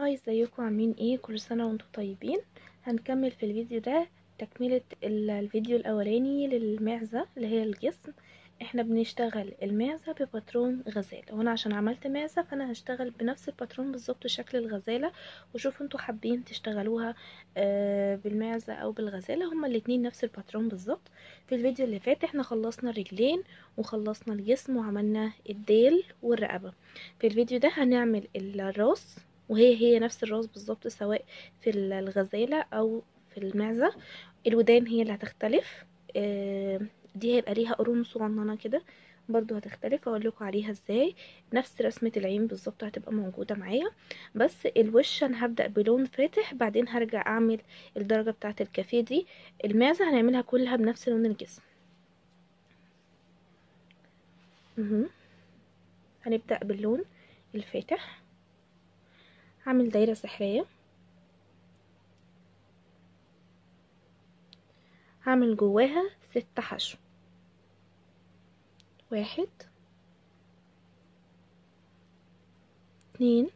هاي ازيكم عاملين ايه كل سنة وانتم طيبين هنكمل في الفيديو ده تكملة ال- الفيديو الاولاني للمعزة اللي هي الجسم احنا بنشتغل المعزة بباترون غزالة وانا عشان عملت معزة فانا هشتغل بنفس الباترون بالظبط شكل الغزالة وشوفوا انتوا حابين تشتغلوها آه، بالمعزة او بالغزالة هما الاتنين نفس الباترون بالظبط في الفيديو اللي فات احنا خلصنا الرجلين وخلصنا الجسم وعملنا الديل والرقبة في الفيديو ده هنعمل الراس وهي هي نفس الراس بالظبط سواء في الغزالة او في المعزة الودان هي اللي هتختلف آه، دي هيبقى ليها قرون صغننة كده برضو هتختلف اقول لكم عليها ازاي نفس رسمة العين بالظبط هتبقى موجودة معايا بس الوش انا هبدأ بلون فاتح بعدين هرجع اعمل الدرجة بتاعة الكافيه دي المعزة هنعملها كلها بنفس لون الجسم مهم. هنبدأ باللون الفاتح هعمل دايرة سحرية هعمل جواها ست حشو واحد اتنين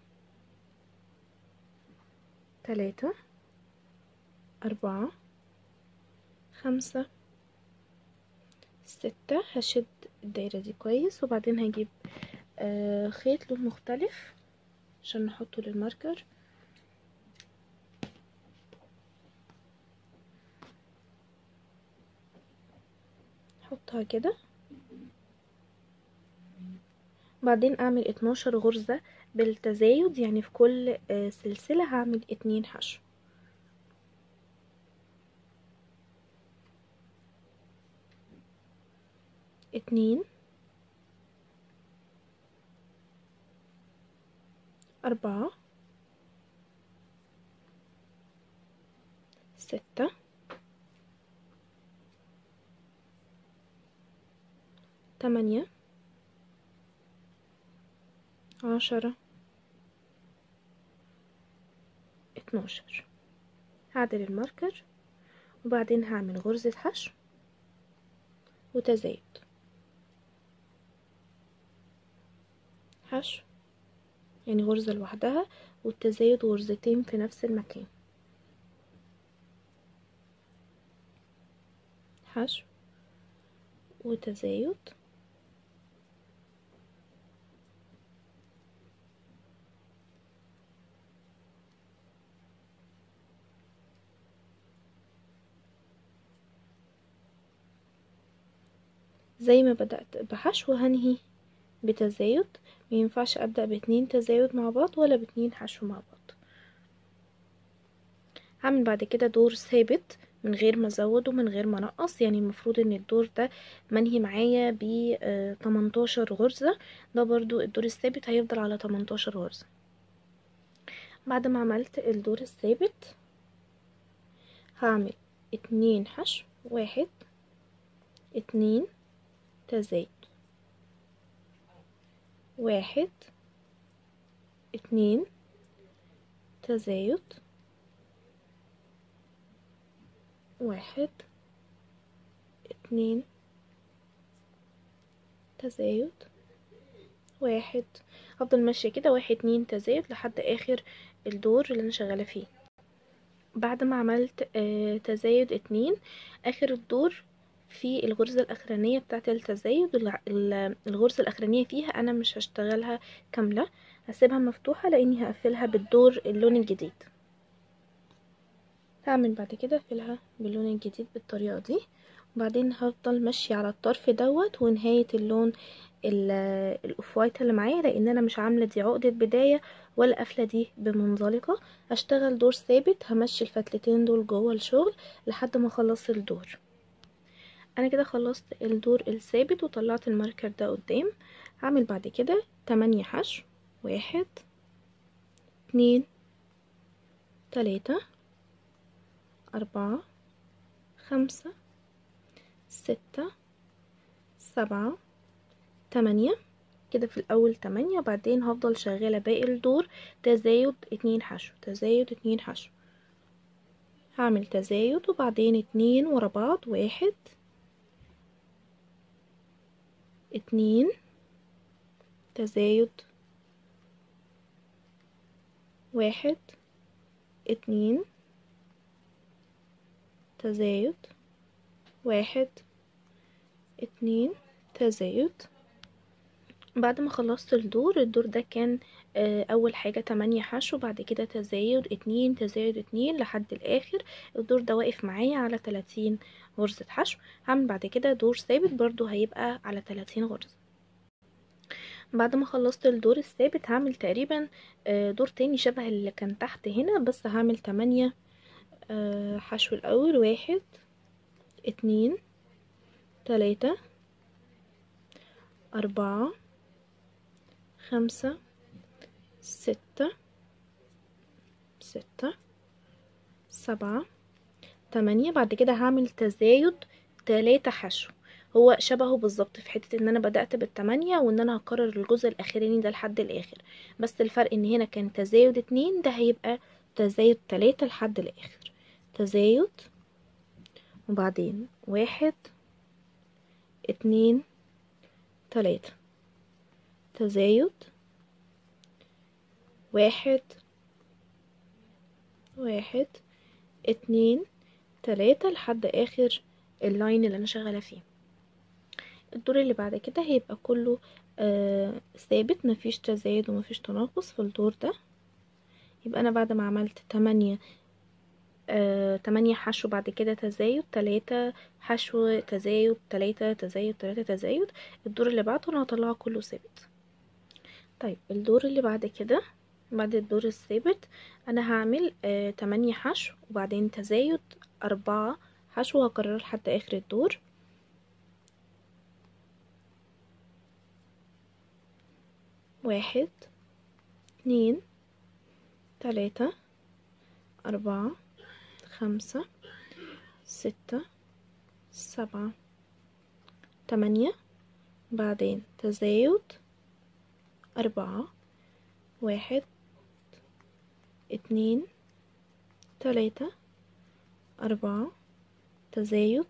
تلاتة أربعة خمسة ستة هشد الدايرة دي كويس وبعدين هجيب آه خيط لون مختلف عشان نحطه للماركر احطها كده بعدين اعمل اتناشر غرزة بالتزايد يعني في كل آه سلسلة هعمل اتنين حشو اتنين أربعة ستة تمانية عشرة اتناشر هعدل الماركر وبعدين هعمل غرزة حشو وتزايد حشو يعني غرزة لوحدها والتزايد غرزتين في نفس المكان حشو وتزايد زي ما بدأت بحشو هنهي بتزايد مينفعش ابدأ باتنين تزايد مع بعض ولا باتنين حشو مع بعض هعمل بعد كده دور ثابت من غير ما ازود ومن غير ما انقص يعني المفروض ان الدور ده منهي معايا ب 18 غرزة ده برضو الدور الثابت هيفضل على 18 غرزة بعد ما عملت الدور الثابت هعمل اتنين حشو واحد اتنين تزايد واحد اتنين تزايد واحد اتنين تزايد واحد افضل ماشية كده واحد اتنين تزايد لحد اخر الدور اللي انا شغالة فيه بعد ما عملت آه تزايد اتنين اخر الدور في الغرزة الأخرانية بتاعة التزايد الغرزة الأخرانية فيها أنا مش هشتغلها كاملة هسيبها مفتوحة لأني هقفلها بالدور اللون الجديد هعمل بعد كده اقفلها باللون الجديد بالطريقة دي وبعدين هفضل ماشية على الطرف دوت ونهاية اللون الاوف وايت اللي معايا لان انا مش عامله دي عقده بدايه ولا قافله دي بمنزلقه هشتغل دور ثابت همشي الفتلتين دول جوه الشغل لحد ما اخلص الدور انا كده خلصت الدور الثابت وطلعت الماركر ده قدام هعمل بعد كده تمانية حشو واحد اتنين تلاتة أربعة خمسة ستة سبعة تمانية كده في الأول تمانية بعدين هفضل شغالة باقي الدور تزايد اتنين حشو تزايد اتنين حشو هعمل تزايد وبعدين اتنين ورا بعض واحد اتنين تزايد واحد اتنين تزايد واحد اتنين تزايد بعد ما خلصت الدور الدور ده كان آه، اول حاجة تمانية حشو بعد كده تزايد اتنين تزايد اتنين لحد الاخر الدور ده واقف معايا على تلاتين غرزة حشو هعمل بعد كده دور ثابت برضو هيبقى على تلاتين غرزة بعد ما خلصت الدور الثابت هعمل تقريبا آه، دور تاني شبه اللي كان تحت هنا بس هعمل تمانية آه، حشو الاول واحد اتنين تلاتة أربعة خمسة ستة ستة سبعة تمانية بعد كده هعمل تزايد تلاتة حشو هو شبهه بالظبط في حتة ان انا بدأت بالتمانية وان انا هكرر الجزء الاخراني ده لحد الاخر بس الفرق ان هنا كان تزايد اتنين ده هيبقى تزايد تلاتة لحد الاخر تزايد وبعدين واحد اتنين تلاتة تزايد واحد واحد اتنين تلاتة لحد اخر اللاين اللي انا شغالة فيه الدور اللي بعد كده هيبقى كله آه ثابت مفيش تزايد ومفيش تناقص في الدور ده يبقى انا بعد ما عملت تمانية آه، تمانية حشو بعد كده تزايد تلاتة حشو تزايد تلاتة تزايد تلاتة تزايد الدور اللي بعده انا هطلعه كله ثابت طيب الدور اللي بعد كده بعد الدور الثابت انا هعمل آه تمانية حشو وبعدين تزايد اربعة حشو هكرره لحد اخر الدور واحد اتنين تلاتة أربعة خمسة ستة سبعة تمانية بعدين تزايد أربعة واحد اتنين تلاتة أربعة تزايد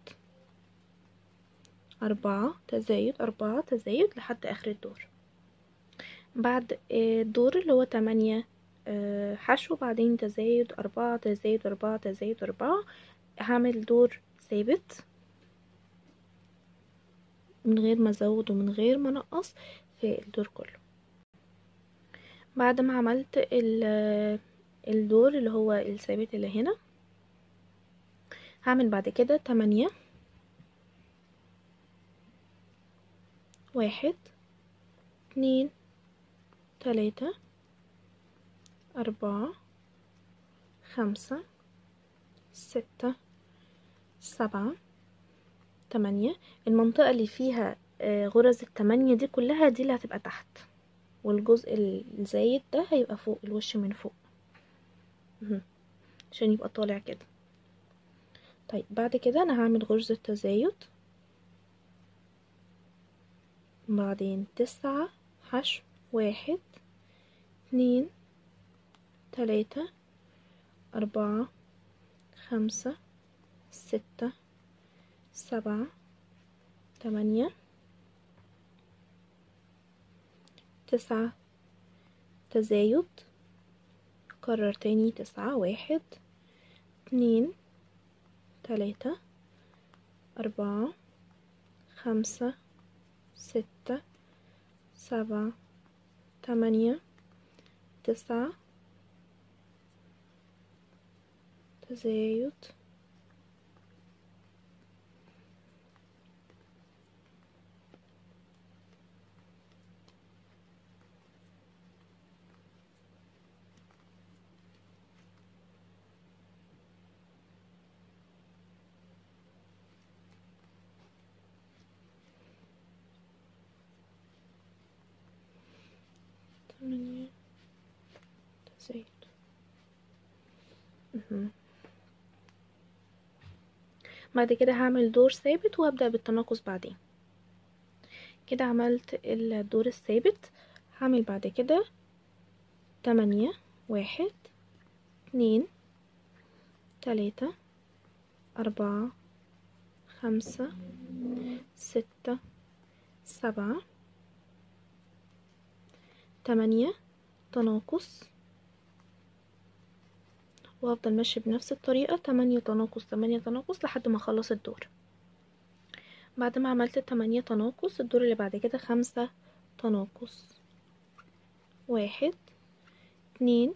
أربعة تزايد أربعة تزايد لحد آخر الدور بعد آه، الدور اللي هو تمانية آه، حشو بعدين تزايد أربعة تزايد أربعة تزايد أربعة هعمل دور ثابت من غير ما ازود ومن غير ما انقص في الدور كله بعد ما عملت ال- الدور اللي هو الثابت اللي هنا هعمل بعد كده تمانية واحد اتنين تلاتة أربعة خمسة ستة سبعة تمانية المنطقة اللي فيها آه، غرز التمانية دي كلها دي اللي هتبقى تحت والجزء الزايد ده هيبقى فوق الوش من فوق مهم. عشان يبقى طالع كده طيب بعد كده انا هعمل غرزة تزايد بعدين تسعة حشو واحد اتنين تلاتة أربعة خمسة ستة سبعة تمانية تسعة تزايد كرر تاني تسعة واحد اتنين تلاتة أربعة خمسة ستة سبعة تمانية تسعة تزايد تمانية تزايد مهم. بعد كده هعمل دور ثابت وهبدأ بالتناقص بعدين كده عملت الدور الثابت هعمل بعد كده تمانية واحد اتنين تلاتة أربعة خمسة ستة سبعة تمانية تناقص وهفضل ماشي بنفس الطريقة تمانية تناقص تمانية تناقص لحد ما اخلص الدور بعد ما عملت التمانية تناقص الدور اللي بعد كده خمسة تناقص واحد اتنين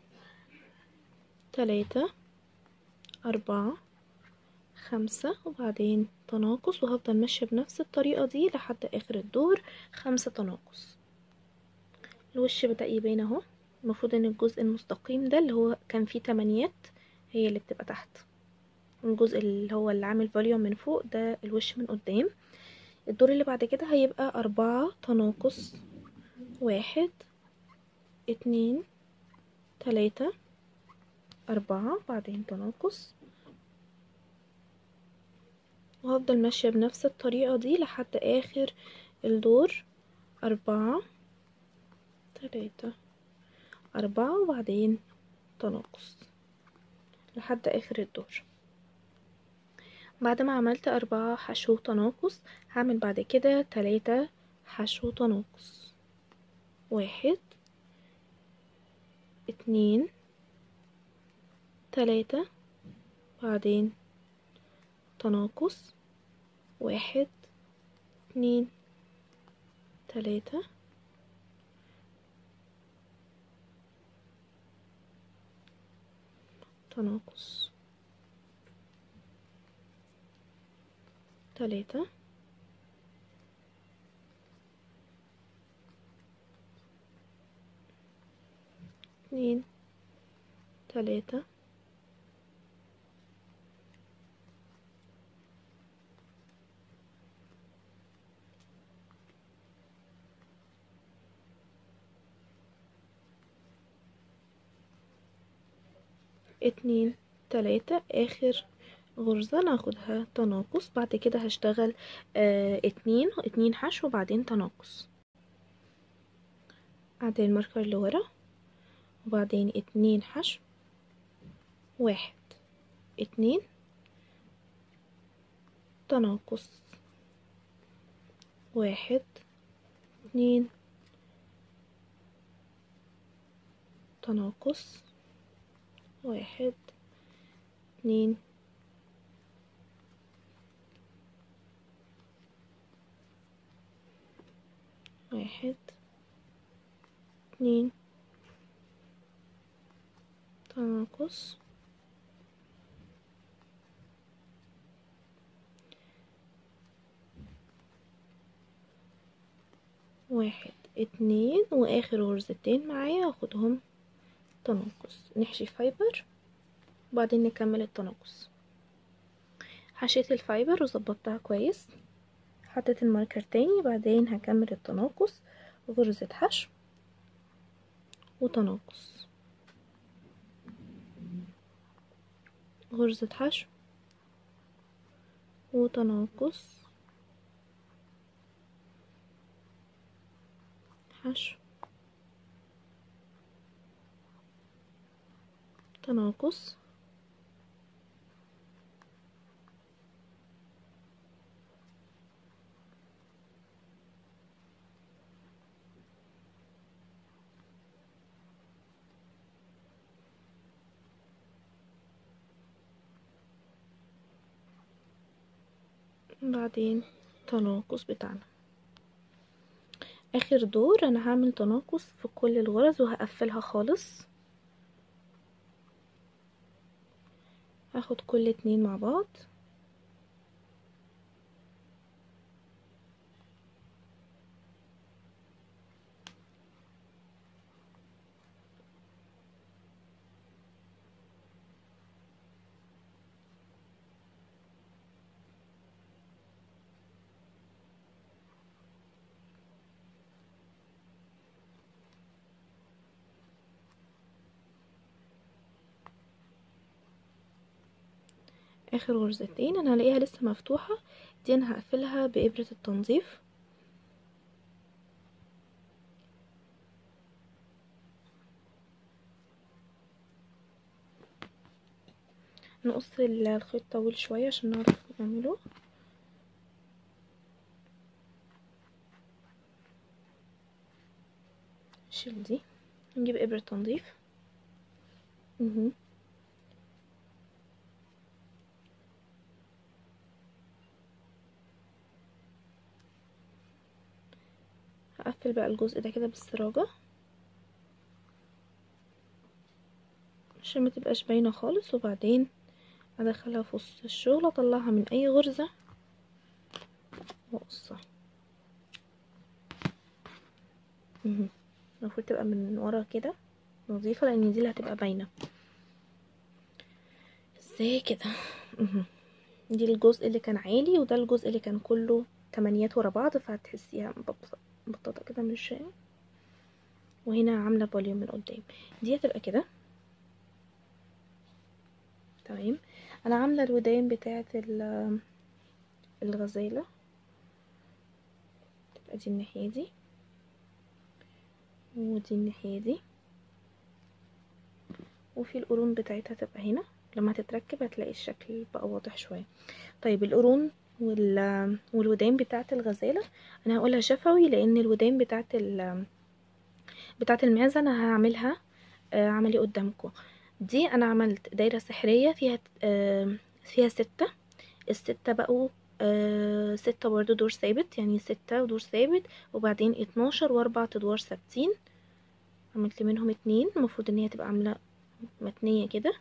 تلاتة أربعة خمسة وبعدين تناقص وهفضل ماشية بنفس الطريقة دي لحد آخر الدور خمسة تناقص الوش بدأ يبان اهو المفروض ان الجزء المستقيم ده اللي هو كان فيه تمانيات هي اللي بتبقى تحت الجزء اللي هو اللي عامل فوليوم من فوق ده الوش من قدام الدور اللي بعد كده هيبقى أربعة تناقص واحد اتنين تلاتة أربعة بعدين تناقص وهفضل ماشية بنفس الطريقة دي لحد آخر الدور أربعة تلاتة أربعة وبعدين تناقص لحد آخر الدور بعد ما عملت أربعة حشو تناقص هعمل بعد كده تلاتة حشو تناقص واحد اتنين تلاتة بعدين تناقص واحد اتنين تلاتة تناقص تلاتة اتنين تلاتة اتنين تلاتة اخر غرزة ناخدها تناقص بعد كده هشتغل آه اتنين اتنين حشو وبعدين تناقص اعدل الماركر لورا وبعدين اتنين حشو واحد اتنين تناقص واحد اتنين تناقص واحد اتنين واحد اتنين تناقص واحد اتنين واخر غرزتين معايا هاخدهم تناقص نحشي فايبر وبعدين نكمل التناقص حشيت الفايبر وظبطتها كويس حطيت الماركر تاني بعدين هكمل التناقص غرزة حشو وتناقص غرزة حشو وتناقص حشو تناقص بعدين تناقص بتاعنا اخر دور انا هعمل تناقص في كل الغرز وهقفلها خالص هاخد كل اتنين مع بعض اخر غرزتين انا هلاقيها لسه مفتوحة دي انا هقفلها بابرة التنظيف نقص الخيط طويل شوية عشان نعرف نعمله نشيل دي نجيب ابرة تنظيف مهم. هقفل بقى الجزء ده كده بالسراجة عشان ما تبقاش باينة خالص وبعدين ادخلها في وسط الشغل اطلعها من اي غرزة واقصها مهم. المفروض تبقى من ورا كده نظيفة لان دي اللي هتبقى باينة ازاي كده مهم. دي الجزء اللي كان عالي وده الجزء اللي كان كله تمانيات ورا بعض فهتحسيها مبططة كده من الشام وهنا عاملة فوليوم من قدام دي هتبقى كده تمام انا عاملة الودان بتاعة الغزالة تبقى دي الناحية دي ودي الناحية دي وفي القرون بتاعتها تبقى هنا لما تتركب هتلاقي الشكل بقى واضح شوية طيب القرون وال... والودان بتاعة الغزالة انا هقولها شفوي لان الودان بتاعة ال... بتاعة المعزة انا هعملها عملي قدامكم دي انا عملت دايرة سحرية فيها فيها ستة الستة بقوا ستة برضو دور ثابت يعني ستة ودور ثابت وبعدين اتناشر واربع ادوار ثابتين عملت منهم اتنين المفروض ان هي تبقى عاملة متنية كده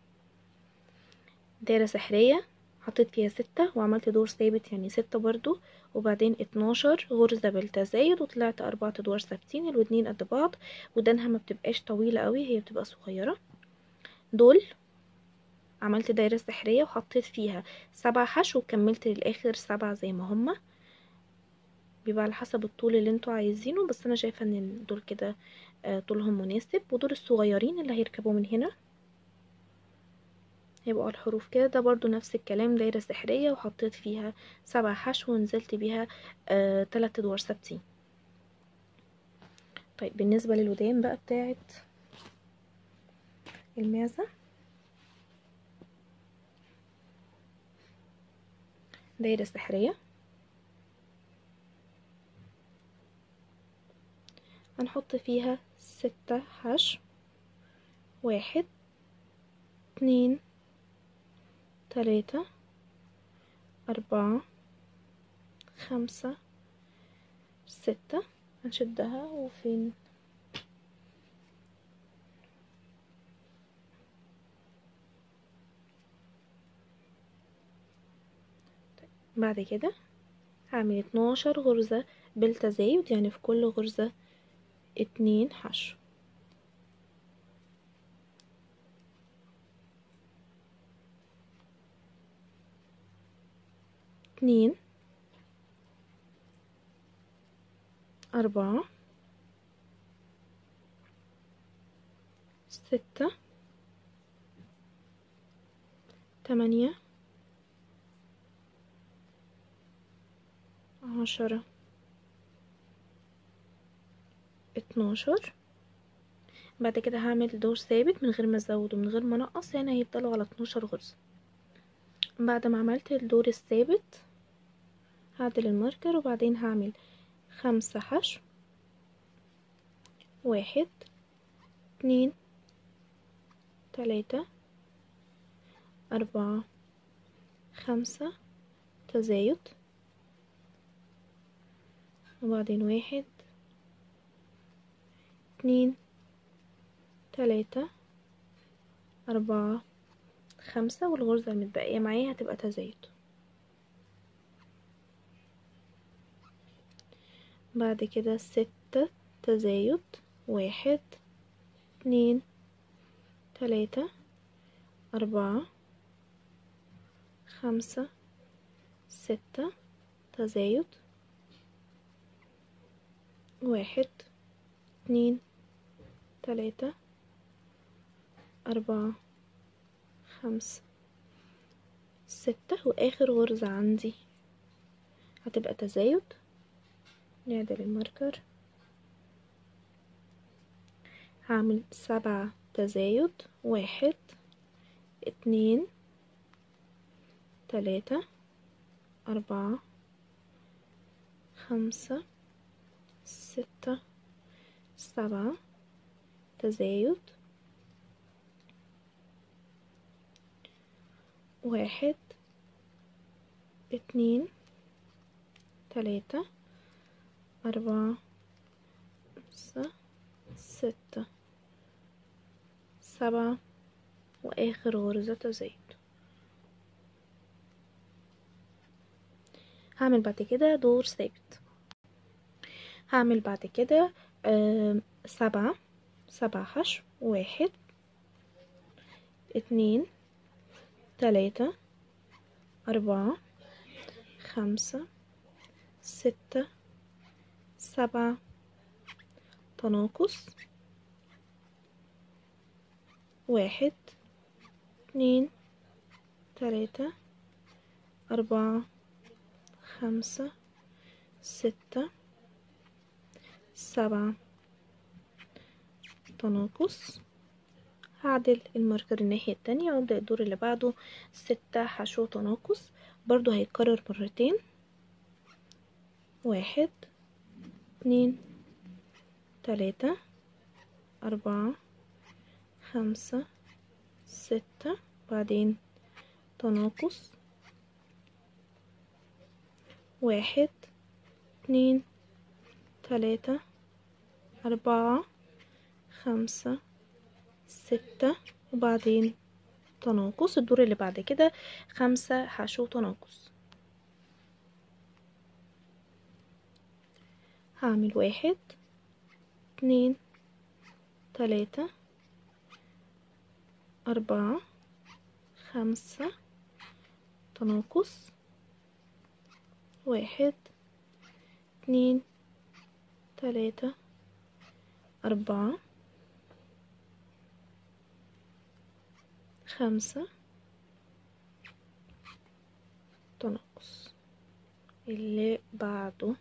دايرة سحرية حطيت فيها ستة وعملت دور ثابت يعني ستة برضو وبعدين اتناشر غرزة بالتزايد وطلعت اربعة ادوار ثابتين الودنين قد بعض ودانها ما بتبقاش طويلة قوي هي بتبقى صغيرة دول عملت دايرة سحرية وحطيت فيها سبع حشو وكملت للاخر سبعة زي ما هما بيبقى على حسب الطول اللي انتوا عايزينه بس انا شايفة ان دول كده طولهم مناسب ودول الصغيرين اللي هيركبوا من هنا هيبقوا على الحروف كده ده برضو نفس الكلام دايرة سحرية وحطيت فيها سبع حشو ونزلت بيها آه تلات ادوار ثابتين طيب بالنسبة للودان بقى بتاعت المعزة دايرة سحرية هنحط فيها ستة حشو واحد اتنين تلاتة أربعة خمسة ستة هنشدها وفين بعد كده هعمل اتناشر غرزة بالتزايد يعني في كل غرزة اتنين حشو اتنين أربعة ستة تمانية عشرة اتناشر بعد كده هعمل دور ثابت من غير ما ازود ومن غير ما انقص يعني هيفضلوا على اتناشر غرزة بعد ما عملت الدور الثابت هعدل الماركر وبعدين هعمل خمسة حشو واحد اتنين تلاتة أربعة خمسة تزايد وبعدين واحد اتنين تلاتة أربعة خمسة والغرزة المتبقية معايا هتبقى تزايد بعد كده ستة تزايد واحد اتنين تلاتة أربعة خمسة ستة تزايد واحد اتنين تلاتة أربعة خمسة ستة وآخر غرزة عندي هتبقى تزايد نعدل الماركر هعمل سبعة تزايد واحد اتنين تلاتة أربعة خمسة ستة سبعة تزايد واحد اتنين تلاتة أربعة خمسة ستة سبعة واخر غرزة تزايد هعمل بعد كده دور ثابت هعمل بعد كده آم، سبعة سبعة حشو واحد اتنين تلاتة أربعة خمسة ستة سبعة تناقص واحد اتنين تلاتة أربعة خمسة ستة سبعة تناقص هعدل الماركر الناحية التانية وابدأ الدور اللي بعده ستة حشو تناقص برضو هيتكرر مرتين واحد اتنين تلاتة أربعة خمسة ستة بعدين تناقص واحد اتنين تلاتة أربعة خمسة ستة وبعدين تناقص الدور اللي بعد كده خمسة حشو تناقص هعمل واحد اتنين تلاتة أربعة خمسة تناقص واحد اتنين تلاتة أربعة خمسة تناقص اللي بعده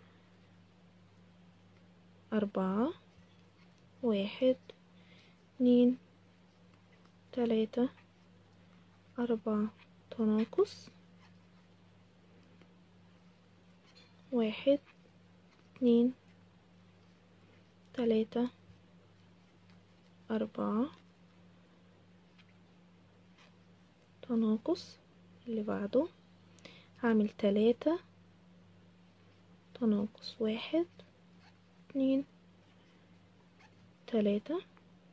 أربعة واحد اتنين تلاتة أربعة تناقص واحد اتنين تلاتة أربعة تناقص اللي بعده هعمل تلاتة تناقص واحد اتنين تلاتة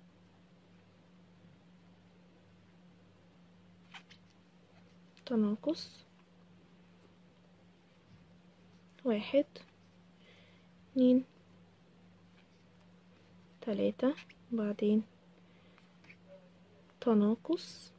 تناقص واحد اتنين تلاتة بعدين تناقص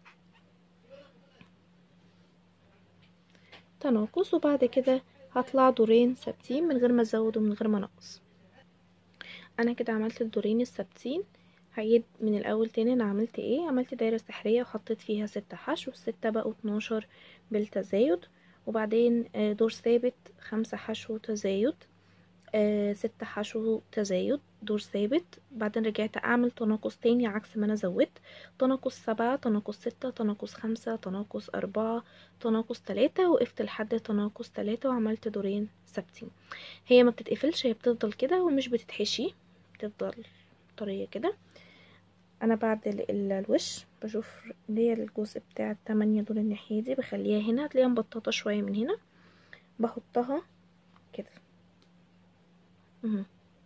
تناقص وبعد كده هطلع دورين ثابتين من غير ما ازود ومن غير ما انقص انا كده عملت الدورين الثابتين هعيد من الاول تاني انا عملت ايه عملت دايره سحريه وحطيت فيها ستة حشو الستة بقوا اتناشر بالتزايد وبعدين آه، دور ثابت خمسة حشو تزايد آه، ستة حشو تزايد دور ثابت بعدين رجعت اعمل تناقص تاني عكس ما انا زودت تناقص سبعة تناقص ستة تناقص خمسة تناقص اربعة تناقص تلاتة وقفت لحد تناقص تلاتة وعملت دورين ثابتين هي ما بتتقفلش هي بتفضل كده ومش بتتحشي بتفضل طرية كده انا بعد ال- ال- الوش بشوف اللي هي الجزء بتاع التمانية دول الناحية دي بخليها هنا هتلاقيها مبططة شوية من هنا بحطها كده مهم.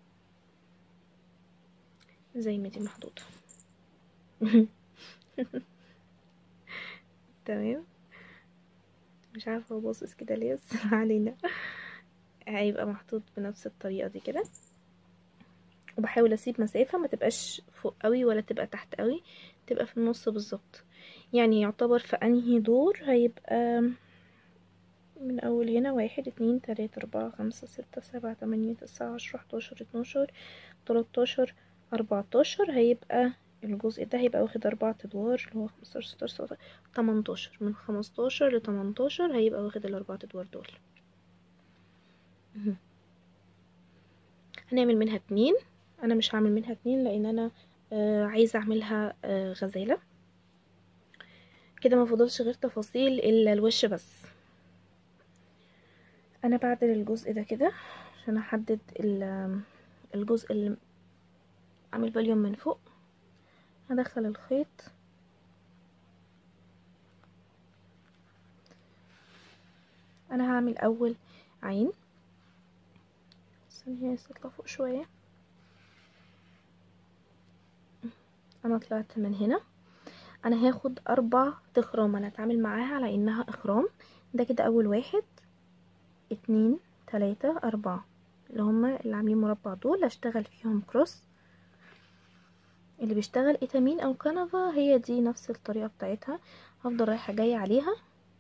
زي ما دي محطوطة تمام مش عارفة باصص كده ليه بس ما علينا هيبقى محطوط بنفس الطريقة دي كده وبحاول اسيب مسافة ما تبقاش فوق قوي ولا تبقى تحت قوي تبقى في النص بالظبط يعني يعتبر في انهي دور هيبقى من اول هنا واحد اتنين تلاتة اربعة خمسة ستة سبعة تمانية تسعة عشرة حداشر اتناشر تلاتاشر اربعتاشر هيبقى الجزء ده هيبقى واخد اربعة ادوار اللي هو خمستاشر ستاشر سبعتاشر تمنتاشر من خمستاشر لتمنتاشر هيبقى واخد الاربعة ادوار دول مهم. هنعمل منها اتنين انا مش هعمل منها اتنين لان انا آه عايزه اعملها آه غزاله كده ما فضلش غير تفاصيل الا الوش بس انا بعدل الجزء ده كده عشان احدد ال- الجزء اللي عامل فوليوم من فوق هدخل الخيط انا هعمل اول عين ثانية بس تطلع فوق شوية انا طلعت من هنا انا هاخد اربع تخرام انا اتعامل معاها على انها اخرام ده كده اول واحد اتنين تلاتة اربعة اللي هما اللي عاملين مربع دول اشتغل فيهم كروس اللي بيشتغل ايتامين او كنفا هي دي نفس الطريقة بتاعتها هفضل رايحة جاية عليها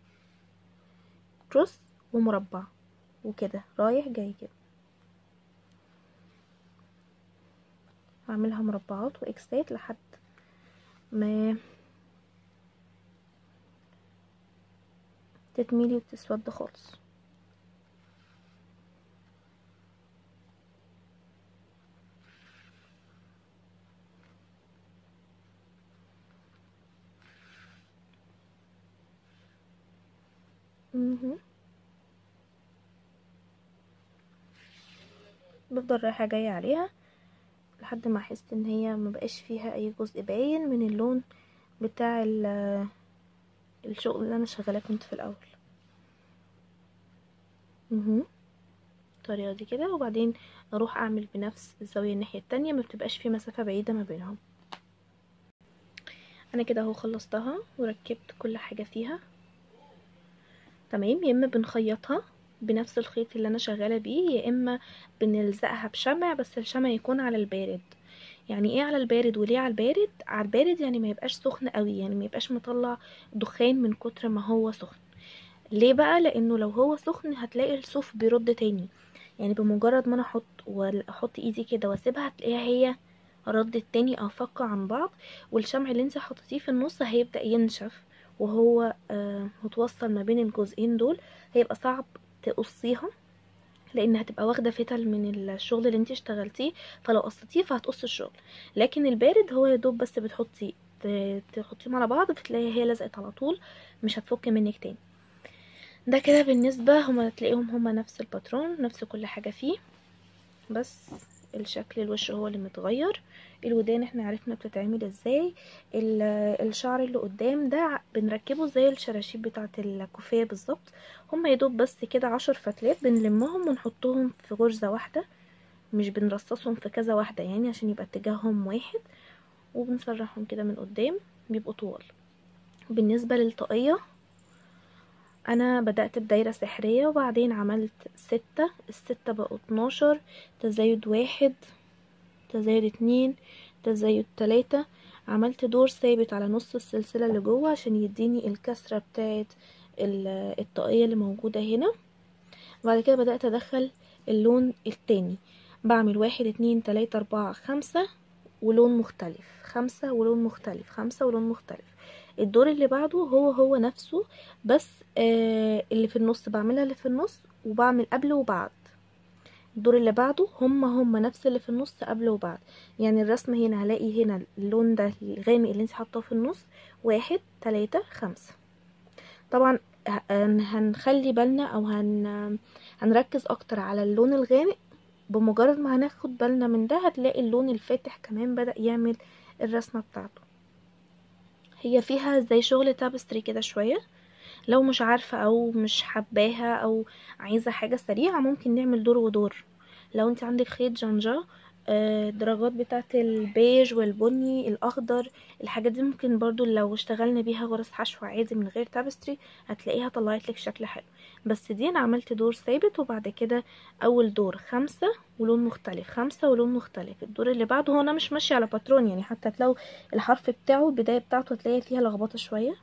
كروس ومربع وكده رايح جاي كده هعملها مربعات واكسات لحد ما تتميلي وتسود خالص مهم. بفضل رايحة جاية عليها لحد ما احس ان هي مبقاش فيها اي جزء باين من اللون بتاع ال- الشغل اللي انا شغالاه كنت في الاول مهم. الطريقة دي كده وبعدين اروح اعمل بنفس الزاوية الناحية التانية ما بتبقاش في مسافة بعيدة ما بينهم انا كده اهو خلصتها وركبت كل حاجة فيها تمام يا اما بنخيطها بنفس الخيط اللي انا شغاله بيه يا اما بنلزقها بشمع بس الشمع يكون على البارد يعني ايه على البارد وليه على البارد على البارد يعني ما يبقاش سخن قوي يعني ما يبقاش مطلع دخان من كتر ما هو سخن ليه بقى لانه لو هو سخن هتلاقي الصوف بيرد تاني يعني بمجرد ما انا احط واحط ايدي كده واسيبها هتلاقيها هي ردت تاني او فك عن بعض والشمع اللي انت حطيتيه في النص هيبدأ ينشف وهو آه متوصل ما بين الجزئين دول هيبقى صعب تقصيها لان هتبقى واخده فتل من الشغل اللي انت اشتغلتيه فلو قصتيه فهتقص الشغل لكن البارد هو يا دوب بس بتحطي ت- تحطيهم على بعض فتلاقيها هي لزقت على طول مش هتفك منك تاني ده كده بالنسبه هما تلاقيهم هما نفس الباترون نفس كل حاجه فيه بس الشكل الوش هو اللي متغير الودان احنا عرفنا بتتعمل ازاي ال- الشعر اللي قدام ده بنركبه زي الشراشيب بتاعه الكوفيه بالظبط هما يدوب بس كده عشر فتلات بنلمهم ونحطهم في غرزة واحدة مش بنرصصهم في كذا واحدة يعني عشان يبقى اتجاههم واحد وبنسرحهم كده من قدام بيبقوا طوال بالنسبة للطاقية انا بدأت بدايرة سحرية وبعدين عملت ستة الستة بقوا اتناشر تزايد واحد تزايد اتنين تزايد تلاتة عملت دور ثابت على نص السلسلة اللي جوه عشان يديني الكسرة بتاعت ال- الطاقية اللي موجودة هنا بعد كده بدأت ادخل اللون التاني بعمل واحد اتنين تلاتة اربعة خمسة ولون مختلف خمسة ولون مختلف خمسة ولون مختلف الدور اللي بعده هو هو نفسه بس آه اللي في النص بعملها اللي في النص وبعمل قبل وبعد الدور اللي بعده هما هما نفس اللي في النص قبل وبعد يعني الرسم هنا هلاقي هنا اللون ده الغامق اللي انت حاطاه في النص واحد تلاتة خمسة طبعا ه- هنخلي بالنا او هن هنركز اكتر على اللون الغامق بمجرد ما هناخد بالنا من ده هتلاقي اللون الفاتح كمان بدأ يعمل الرسمة بتاعته هي فيها زي شغل تابستري كده شوية لو مش عارفة او مش حباها او عايزة حاجة سريعة ممكن نعمل دور ودور لو انت عندك خيط جنجا آه، الدرجات بتاعت البيج والبني الاخضر الحاجات دي ممكن برضو لو اشتغلنا بيها غرز حشو عادي من غير تابستري هتلاقيها طلعت لك شكل حلو بس دي انا عملت دور ثابت وبعد كده اول دور خمسة ولون مختلف خمسة ولون مختلف الدور اللي بعده هو انا مش ماشية على باترون يعني حتى تلاقوا الحرف بتاعه البداية بتاعته هتلاقي فيها لخبطة شوية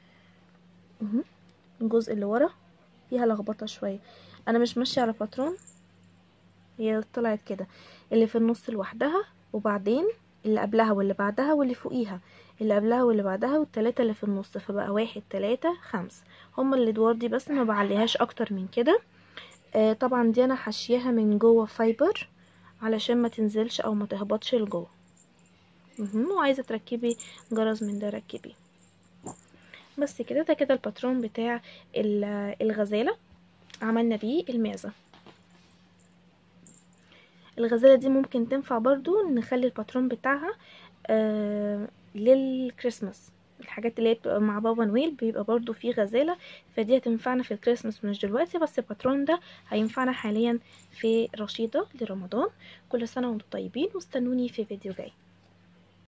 مهم. الجزء اللي ورا فيها لخبطة شوية انا مش ماشية على باترون هي طلعت كده اللي في النص لوحدها وبعدين اللي قبلها واللي بعدها واللي فوقيها اللي قبلها واللي بعدها والتلاتة اللي في النص فبقى واحد تلاتة خمسة هما الادوار دي بس ما بعليهاش اكتر من كده آه طبعا دي انا حاشياها من جوه فايبر علشان ما تنزلش او ما تهبطش لجوه مهم. وعايزه تركبي جرس من ده ركبيه بس كده ده كده الباترون بتاع ال- الغزاله عملنا بيه المعزه الغزاله دي ممكن تنفع برضو نخلي الباترون بتاعها آه للكريسماس الحاجات اللي هي بتبقى مع بابا نويل بيبقى برضو فيه غزالة فدي هتنفعنا في الكريسماس مش دلوقتي بس الباترون ده هينفعنا حاليا في رشيدة لرمضان كل سنة وانتم طيبين واستنوني في فيديو جاي